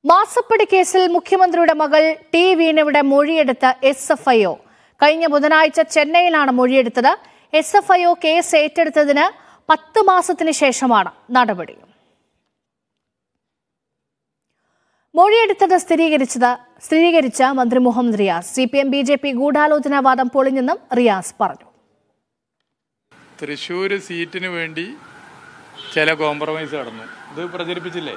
മാസപ്പടി കേസിൽ മുഖ്യമന്ത്രിയുടെ മകൾ ടി വീണയുടെ മൊഴിയെടുത്ത എസ് എഫ് ഐ ഒ കഴിഞ്ഞ ബുധനാഴ്ച ചെന്നൈയിലാണ് മൊഴിയെടുത്തത് S F I O case ഏറ്റെടുത്തതിന് പത്ത് മാസത്തിന് ശേഷമാണ് നടപടി മൊഴിയെടുത്തത് സ്ഥിരീകരിച്ചത് സ്ഥിരീകരിച്ച മന്ത്രി Muhammad Riyas C P M B J P ഗൂഢാലോചനാവാദം പൊളിഞ്ഞെന്നും റിയാസ് പറഞ്ഞു തൃശ്ശൂർ സീറ്റിന് വേണ്ടി ചില കോംപ്രമൈസ് നടന്നു ഇത് പ്രചരിപ്പിച്ചില്ലേ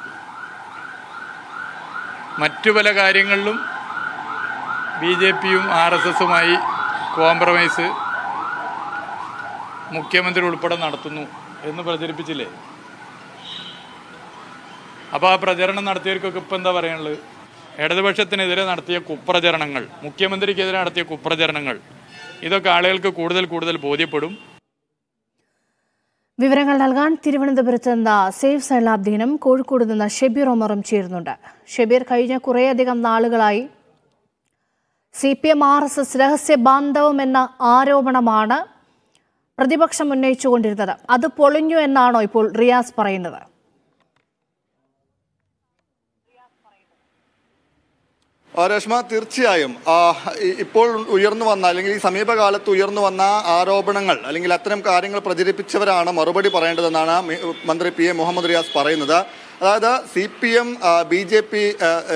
മറ്റു പല കാര്യങ്ങളിലും ബി ജെ പിയും ആർ എസ് എസുമായി കോംപ്രമൈസ് മുഖ്യമന്ത്രി ഉൾപ്പെടെ നടത്തുന്നു എന്ന് പ്രചരിപ്പിച്ചില്ലേ അപ്പോൾ ആ പ്രചരണം നടത്തിയവർക്കൊക്കെ ഇപ്പം എന്താ പറയാനുള്ളത് ഇടതുപക്ഷത്തിനെതിരെ നടത്തിയ കുപ്രചരണങ്ങൾ മുഖ്യമന്ത്രിക്കെതിരെ നടത്തിയ കുപ്രചരണങ്ങൾ ഇതൊക്കെ ആളുകൾക്ക് കൂടുതൽ കൂടുതൽ ബോധ്യപ്പെടും വിവരങ്ങൾ നൽകാൻ തിരുവനന്തപുരത്ത് നിന്ന് സേഫ് സൈലാബ്ദീനും കോഴിക്കോട് നിന്ന് ഷെബീർ ഒമറും ചേരുന്നുണ്ട് ഷെബീർ കഴിഞ്ഞ കുറേയധികം നാളുകളായി C P M R S S രഹസ്യ ബാന്ധവം എന്ന ആരോപണമാണ് പ്രതിപക്ഷം ഉന്നയിച്ചുകൊണ്ടിരുന്നത് അത് പൊളിഞ്ഞു എന്നാണോ ഇപ്പോൾ റിയാസ് പറയുന്നത് ആ, രശ്മ തീർച്ചയായും ആ, ഇ- ഇപ്പോൾ ഉയർന്നു വന്ന അല്ലെങ്കിൽ ഈ സമീപകാലത്ത് ഉയർന്നു വന്ന ആരോപണങ്ങൾ അല്ലെങ്കിൽ അത്തരം കാര്യങ്ങൾ പ്രചരിപ്പിച്ചവരാണ് മറുപടി പറയേണ്ടതെന്നാണ് മി- മന്ത്രി പി എ മുഹമ്മദ് റിയാസ് പറയുന്നത് അതായത് C P M B J P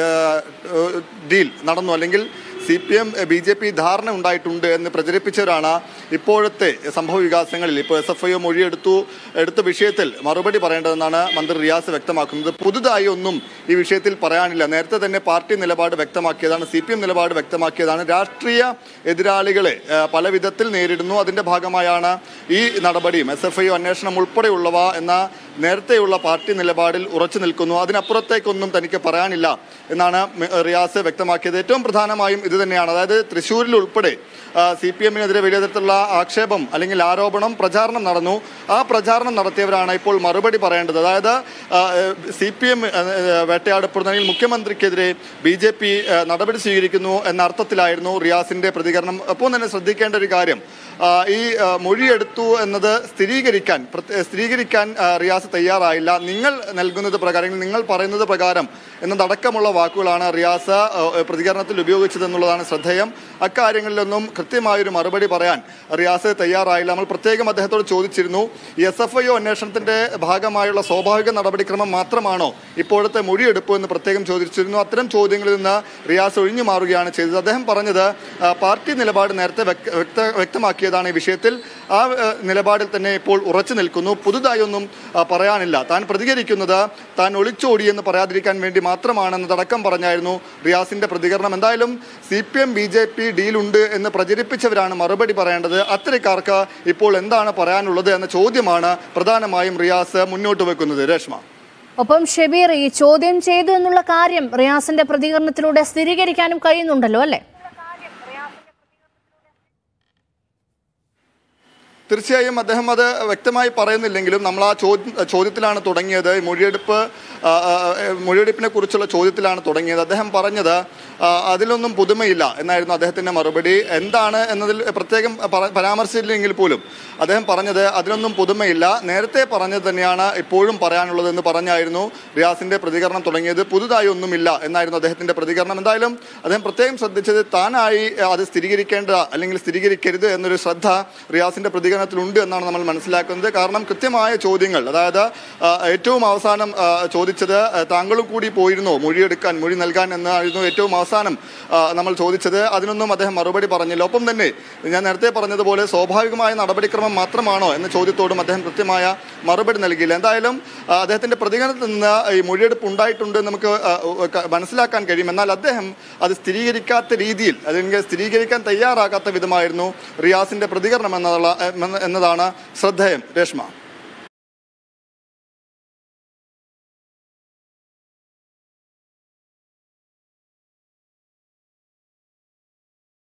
deal നടന്നു അല്ലെങ്കിൽ C P M B J P ധാരണ ഉണ്ടായിട്ടുണ്ട് എന്ന് പ്രചരിപ്പിച്ചവരാണ് ഇപ്പോഴത്തെ സംഭവ വികാസങ്ങളിൽ ഇപ്പോൾ എസ് എഫ് ഐ മൊഴിയെടുത്തു എടുത്ത വിഷയത്തിൽ മറുപടി പറയേണ്ടതെന്നാണ് മന്ത്രി റിയാസ് വ്യക്തമാക്കുന്നത് പുതുതായി ഒന്നും ഈ വിഷയത്തിൽ പറയാനില്ല നേരത്തെ തന്നെ പാർട്ടി നിലപാട് വ്യക്തമാക്കിയതാണ് സി പി എം നിലപാട് വ്യക്തമാക്കിയതാണ് രാഷ്ട്രീയ എതിരാളികളെ ആ, പല വിധത്തിൽ നേരിടുന്നു അതിന്റെ ഭാഗമായാണ് ഈ നടപടിയും എസ് എഫ് ഐ അന്വേഷണം ഉൾപ്പെടെയുള്ളവ എന്ന നേരത്തെയുള്ള പാർട്ടി നിലപാടിൽ ഉറച്ചു നിൽക്കുന്നു അതിനപ്പുറത്തേക്കൊന്നും തനിക്ക് പറയാനില്ല എന്നാണ് മി- റിയാസ് വ്യക്തമാക്കിയത് ഏറ്റവും പ്രധാനമായും ഇത് തന്നെയാണ് അതായത് തൃശ്ശൂരിൽ ഉൾപ്പെടെ സി പി എമ്മിനെതിരെ വലിയ തരത്തിലുള്ള ആക്ഷേപം അല്ലെങ്കിൽ ആരോപണം പ്രചാരണം നടന്നു ആ പ്രചാരണം നടത്തിയവരാണ് ഇപ്പോൾ മറുപടി പറയേണ്ടത് അതായത് സി പി എം വേട്ടയാടപ്പെടുന്നതിൽ മുഖ്യമന്ത്രിക്കെതിരെ ബി ജെ പി നടപടി സ്വീകരിക്കുന്നു എന്ന അർത്ഥത്തിലായിരുന്നു റിയാസിന്റെ പ്രതികരണം ഒപ്പം തന്നെ ശ്രദ്ധിക്കേണ്ട ഒരു കാര്യം ആ, ഈ ആ, മൊഴിയെടുത്തു എന്നത് സ്ഥിരീകരിക്കാൻ പ്രത്യ- സ്ഥിരീകരിക്കാൻ ആ, റിയാസ് തയ്യാറായില്ല നിങ്ങൾ നൽകുന്നത് പ്രകാരം അല്ലെങ്കിൽ നിങ്ങൾ പറയുന്നത് പ്രകാരം എന്നതടക്കമുള്ള വാക്കുകളാണ് റിയാസ് ആ, പ്രതികരണത്തിൽ ഉപയോഗിച്ചതെന്നുള്ളതാണ് ശ്രദ്ധേയം അക്കാര്യങ്ങളിലൊന്നും കൃത്യമായൊരു മറുപടി പറയാൻ റിയാസ് തയ്യാറായില്ല നമ്മൾ പ്രത്യേകം അദ്ദേഹത്തോട് ചോദിച്ചിരുന്നു ഈ എസ് എഫ് ഐ ഒ അന്വേഷണത്തിന്റെ ഭാഗമായുള്ള സ്വാഭാവിക നടപടിക്രമം മാത്രമാണോ ഇപ്പോഴത്തെ മൊഴിയെടുപ്പ് എന്ന് പ്രത്യേകം ചോദിച്ചിരുന്നു അത്തരം ചോദ്യങ്ങളിൽ നിന്ന് റിയാസ് ഒഴിഞ്ഞു മാറുകയാണ് ചെയ്തത് അദ്ദേഹം പറഞ്ഞത് ആ, പാർട്ടി നിലപാട് നേരത്തെ വ്യക്ത- വ്യക്ത- വ്യക്തമാക്കിയതാണ് ഈ വിഷയത്തിൽ ആ ആ, നിലപാടിൽ തന്നെ ഇപ്പോൾ ഉറച്ചു നിൽക്കുന്നു പുതുതായി ഒന്നും ആ, പറയാനില്ല താൻ പ്രതികരിക്കുന്നത് താൻ ഒളിച്ചോടിയെന്ന് പറയാതിരിക്കാൻ വേണ്ടി മാത്രമാണെന്നതടക്കം പറഞ്ഞായിരുന്നു റിയാസിന്റെ പ്രതികരണം എന്തായാലും C P M B J P ഡീലുണ്ട് എന്ന് പ്രചരിപ്പിച്ചവരാണ് മറുപടി പറയേണ്ടത് അത്തരക്കാർക്ക് ഇപ്പോൾ എന്താണ് പറയാനുള്ളത് എന്ന ചോദ്യമാണ് പ്രധാനമായും റിയാസ് മുന്നോട്ട് വെക്കുന്നത് രേഷ്മ ഒപ്പം ഷെബീർ ഈ ചോദ്യം ചെയ്തു എന്നുള്ള കാര്യം റിയാസിന്റെ പ്രതികരണത്തിലൂടെ സ്ഥിരീകരിക്കാനും കഴിയുന്നുണ്ടല്ലോ അല്ലേ തീർച്ചയായും അദ്ദേഹം അത് വ്യക്തമായി പറയുന്നില്ലെങ്കിലും നമ്മൾ ആ ചോദ്യ ചോദ്യത്തിലാണ് തുടങ്ങിയത് ഈ മൊഴിയെടുപ്പ് ആ, ആ, ആ, മൊഴിയെടുപ്പിനെ കുറിച്ചുള്ള ചോദ്യത്തിലാണ് തുടങ്ങിയത് അദ്ദേഹം പറഞ്ഞത് ആ, അതിലൊന്നും പുതുമയില്ല എന്നായിരുന്നു അദ്ദേഹത്തിന്റെ മറുപടി എന്താണ് എന്നതിൽ പ്രത്യേകം പറ- പരാമർശിച്ചില്ലെങ്കിൽ പോലും അദ്ദേഹം പറഞ്ഞത് അതിലൊന്നും പുതുമയില്ല നേരത്തെ പറഞ്ഞത് തന്നെയാണ് ഇപ്പോഴും പറയാനുള്ളത് എന്ന് പറഞ്ഞായിരുന്നു റിയാസിന്റെ പ്രതികരണം തുടങ്ങിയത് പുതുതായി ഒന്നുമില്ല എന്നായിരുന്നു അദ്ദേഹത്തിന്റെ പ്രതികരണം എന്തായാലും അദ്ദേഹം പ്രത്യേകം ശ്രദ്ധിച്ചത് താനായി അത് സ്ഥിരീകരിക്കേണ്ട അല്ലെങ്കിൽ സ്ഥിരീകരിക്കരുത് എന്നൊരു ശ്രദ്ധ റിയാസിന്റെ പ്രതികരണത്തിലുണ്ട് എന്നാണ് നമ്മൾ മനസ്സിലാക്കുന്നത് കാരണം കൃത്യമായ ചോദ്യങ്ങൾ അതായത് ആ, ഏറ്റവും അവസാനം ആ, ചോദിച്ചത് ആ, താങ്കളും കൂടി പോയിരുന്നോ മൊഴിയെടുക്കാൻ മൊഴി നൽകാൻ എന്നായിരുന്നു ഏറ്റവും അവസാനം ആ, നമ്മൾ ചോദിച്ചത് അതിനൊന്നും അദ്ദേഹം മറുപടി പറഞ്ഞില്ല ഒപ്പം തന്നെ ഞാൻ നേരത്തെ പറഞ്ഞതുപോലെ സ്വാഭാവികമായ നടപടിക്രമം മാത്രമാണോ എന്ന ചോദ്യത്തോടും അദ്ദേഹം കൃത്യമായ മറുപടി നൽകിയില്ല എന്തായാലും ആ, അദ്ദേഹത്തിന്റെ പ്രതികരണത്തിൽ നിന്ന് ഈ മൊഴിയെടുപ്പ് ഉണ്ടായിട്ടുണ്ട് എന്ന് നമുക്ക് ആ, ക- മനസ്സിലാക്കാൻ കഴിയും എന്നാൽ അദ്ദേഹം അത് സ്ഥിരീകരിക്കാത്ത രീതിയിൽ അല്ലെങ്കിൽ സ്ഥിരീകരിക്കാൻ തയ്യാറാകാത്ത വിധമായിരുന്നു റിയാസിന്റെ പ്രതികരണം എന്നുള്ള എന്നതാണ് ശ്രദ്ധേയം രേഷ്മ